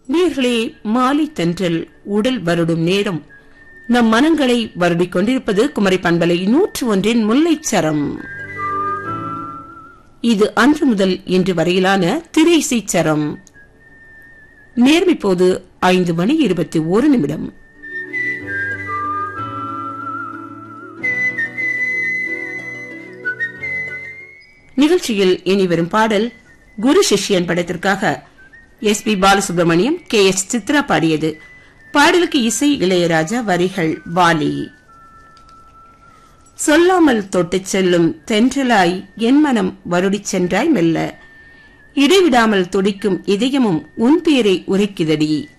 நேர்களே மாலை தென்றல் உடல் வருடும் நேரம் நம் மனங்களை வருடிக் கொண்டிருப்பது குமரி பண்பலை நூற்று ஒன்றின் முல்லைச்சரம் இது அன்று முதல் இன்று வரையிலான திரைசைச் சரம் நேர்மை போது ஐந்து மணி இருபத்தி ஒரு நிமிடம் நிகழ்ச்சியில் இனி வரும் பாடல் குரு சிஷ்யன் படத்திற்காக S P Balasubrahmanyam K S Chithra பாடியது பாடலுக்கு இசை இளையராஜா வரிகள் வாலி சொல்லாமல் தொட்டுச் செல்லும் தென்றலாய் என் மனம் வருடிச் சென்றாய் மெல்ல இடைவிடாமல் துடிக்கும் இதயமும் உன் பேரை உரைக்குதடி